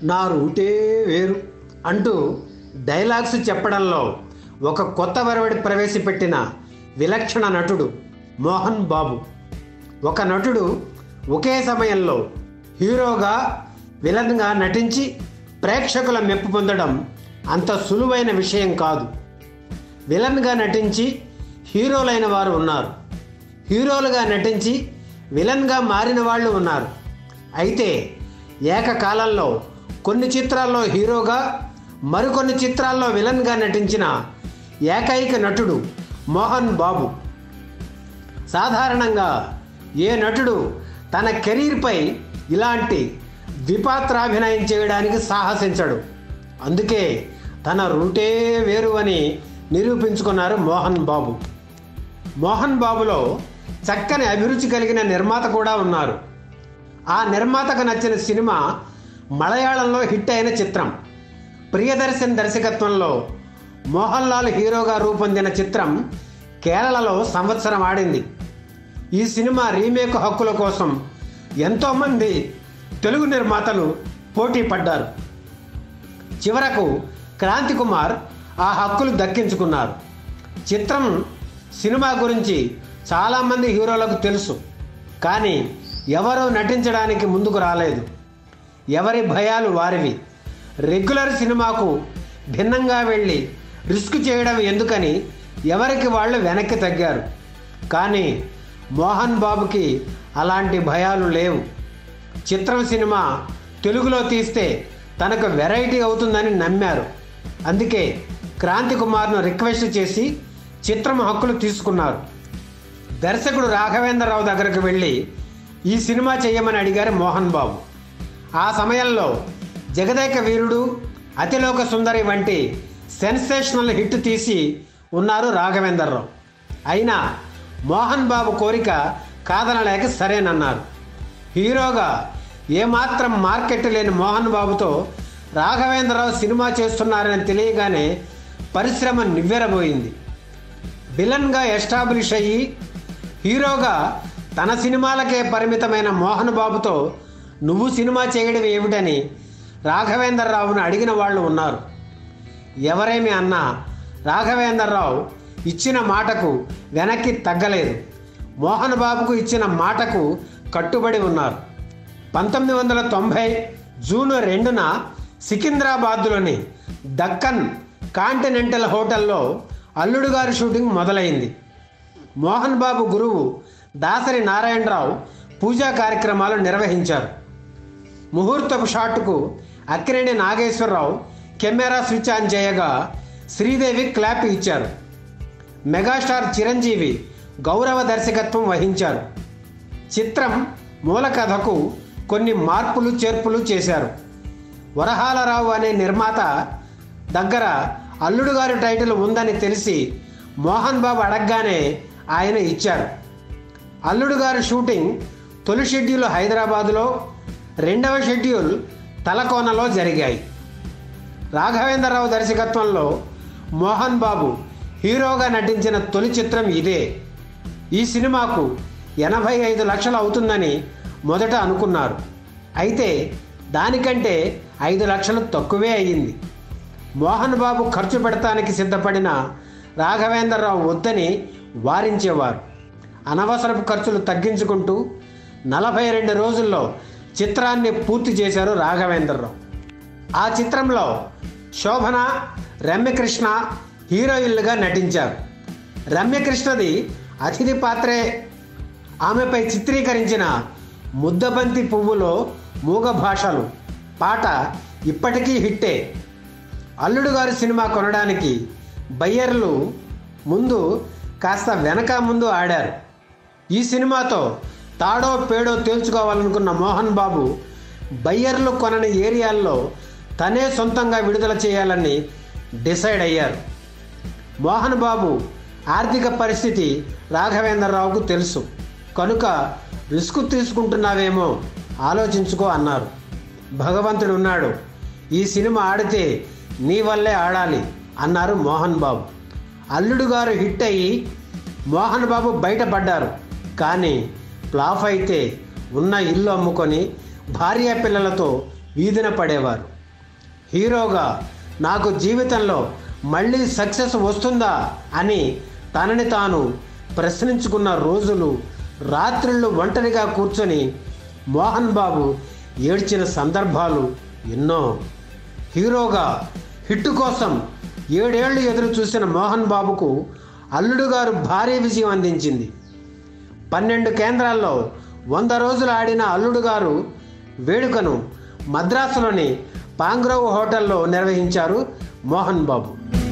నా రూటే వేరు అంటూ డైలాగ్స్ చెప్పడంలో ఒక కొత్త వరవడి ప్రవేశపెట్టిన విలక్షణ నటుడు మోహన్ బాబు ఒక నటుడు ఒకే సమయంలో హీరోగా విలన్గా నటించి ప్రేక్షకుల మెప్పు పొందడం అంత సులువైన విషయం కాదు విలన్గా నటించి హీరోలైన వారు ఉన్నారు హీరోలుగా నటించి విలన్గా మారిన వాళ్ళు ఉన్నారు అయితే ఏకకాలంలో కొన్ని చిత్రాల్లో హీరోగా మరికొన్ని చిత్రాల్లో విలన్గా నటించిన ఏకైక నటుడు మోహన్ బాబు సాధారణంగా ఏ నటుడు తన కెరీర్పై ఇలాంటి ద్విపాత్రాభినయం చేయడానికి సాహసించడు అందుకే తన రూటే వేరు అని నిరూపించుకున్నారు మోహన్ బాబు మోహన్ బాబులో చక్కని అభిరుచి కలిగిన నిర్మాత కూడా ఉన్నారు ఆ నిర్మాతకు నచ్చిన సినిమా మలయాళంలో హిట్ అయిన చిత్రం ప్రియదర్శన్ దర్శకత్వంలో మోహన్ లాల్ హీరోగా రూపొందిన చిత్రం కేరళలో సంవత్సరం ఆడింది ఈ సినిమా రీమేక్ హక్కుల కోసం ఎంతోమంది తెలుగు నిర్మాతలు పోటీ పడ్డారు చివరకు క్రాంతి కుమార్ ఆ హక్కులు దక్కించుకున్నారు చిత్రం సినిమా గురించి చాలామంది హీరోలకు తెలుసు కానీ ఎవరూ నటించడానికి ముందుకు రాలేదు ఎవరి భయాలు వారివి రెగ్యులర్ సినిమాకు భిన్నంగా వెళ్ళి రిస్క్ చేయడం ఎందుకని ఎవరికి వాళ్ళు వెనక్కి తగ్గారు కానీ మోహన్ బాబుకి అలాంటి భయాలు లేవు చిత్రం సినిమా తెలుగులో తీస్తే తనకు వెరైటీ అవుతుందని నమ్మారు అందుకే క్రాంతి కుమార్ను రిక్వెస్ట్ చేసి చిత్రం హక్కులు తీసుకున్నారు దర్శకుడు రాఘవేంద్రరావు దగ్గరకు వెళ్ళి ఈ సినిమా చేయమని అడిగారు మోహన్ బాబు ఆ సమయంలో జగదేక వీరుడు అతిలోక సుందరి వంటి సెన్సేషనల్ హిట్ తీసి ఉన్నారు రాఘవేంద్రరావు అయినా మోహన్ బాబు కోరిక కాదనలేక సరేనన్నారు హీరోగా ఏమాత్రం మార్కెట్ లేని మోహన్ బాబుతో రాఘవేంద్రరావు సినిమా చేస్తున్నారని తెలియగానే పరిశ్రమ నివ్వెరబోయింది విలన్గా ఎస్టాబ్లిష్ అయ్యి హీరోగా తన సినిమాలకే పరిమితమైన మోహన్ బాబుతో నువ్వు సినిమా చేయడం ఏమిటని రాఘవేంద్రరావును అడిగిన వాళ్ళు ఉన్నారు ఎవరేమి అన్నా రాఘవేంద్రరావు ఇచ్చిన మాటకు వెనక్కి తగ్గలేదు మోహన్ బాబుకు ఇచ్చిన మాటకు కట్టుబడి ఉన్నారు పంతొమ్మిది వందల తొంభై జూన్ రెండున సికింద్రాబాద్లోని దక్కన్ కాంటినెంటల్ హోటల్లో అల్లుడు గారి షూటింగ్ మొదలైంది మోహన్ బాబు గురువు దాసరి నారాయణరావు పూజా కార్యక్రమాలు నిర్వహించారు ముహూర్తపు షాట్కు Akkineni Nageswararao camera switch on చేయగా శ్రీదేవి క్లాప్ ఇచ్చారు మెగాస్టార్ చిరంజీవి గౌరవ దర్శకత్వం వహించారు చిత్రం మూల కథకు కొన్ని మార్పులు చేర్పులు చేశారు వరహాలరావు అనే నిర్మాత దగ్గర అల్లుడు గారి టైటిల్ ఉందని తెలిసి మోహన్ బాబు అడగగానే ఆయన ఇచ్చారు అల్లుడు గారి షూటింగ్ తొలి షెడ్యూల్ హైదరాబాదులో రెండవ షెడ్యూల్ తలకోనలో జరిగాయి రాఘవేంద్రరావు దర్శకత్వంలో మోహన్ బాబు హీరోగా నటించిన తొలి చిత్రం ఇదే ఈ సినిమాకు ఎనభై ఐదు లక్షలు అవుతుందని మొదట అనుకున్నారు అయితే దానికంటే ఐదు లక్షలు తక్కువే అయ్యింది మోహన్ బాబు ఖర్చు పెడతానికి సిద్ధపడిన రాఘవేంద్రరావు వద్దని వారించేవారు అనవసరపు ఖర్చులు తగ్గించుకుంటూ నలభై రెండు రోజుల్లో చిత్రాన్ని పూర్తి చేశారు రాఘవేంద్రరావు ఆ చిత్రంలో శోభన రమ్యకృష్ణ హీరోయిన్లుగా నటించారు రమ్యకృష్ణది అతిథి పాత్రే ఆమెపై చిత్రీకరించిన ముద్దబంతి పువ్వులో మూగ భాషలు పాట ఇప్పటికీ హిట్టే అల్లుడు గారి సినిమా కొనడానికి బయ్యర్లు ముందు కాస్త వెనక ముందు ఆడారు ఈ సినిమాతో తాడో పేడో తేల్చుకోవాలనుకున్న మోహన్ బాబు బయ్యర్లు కొనని ఏరియాల్లో తనే సొంతంగా విడుదల చేయాలని డిసైడ్ అయ్యారు మోహన్ బాబు ఆర్థిక పరిస్థితి రాఘవేంద్రరావుకు తెలుసు కనుక రిస్క్ తీసుకుంటున్నావేమో ఆలోచించుకో అన్నారు భగవంతుడు ఉన్నాడు ఈ సినిమా ఆడితే నీ వల్లే ఆడాలి అన్నారు మోహన్ బాబు అల్లుడు గారు హిట్ అయ్యి మోహన్ బాబు బయటపడ్డారు కానీ ఫ్లాప్ అయితే ఉన్న ఇల్లు అమ్ముకొని భార్య పిల్లలతో వీధిన పడేవారు హీరోగా నాకు జీవితంలో మళ్ళీ సక్సెస్ వస్తుందా అని తనని తాను ప్రశ్నించుకున్న రోజులు రాత్రిళ్ళు ఒంటరిగా కూర్చొని మోహన్ బాబు ఏడ్చిన సందర్భాలు ఎన్నో హీరోగా హిట్ కోసం ఏడేళ్లు ఎదురు చూసిన మోహన్ బాబుకు అల్లుడు గారు భారీ విజయం అందించింది పన్నెండు కేంద్రాల్లో వంద రోజులు ఆడిన అల్లుడు గారు వేడుకను మద్రాసులోని పాంగ్రోవ్ హోటల్లో నిర్వహించారు మోహన్ బాబు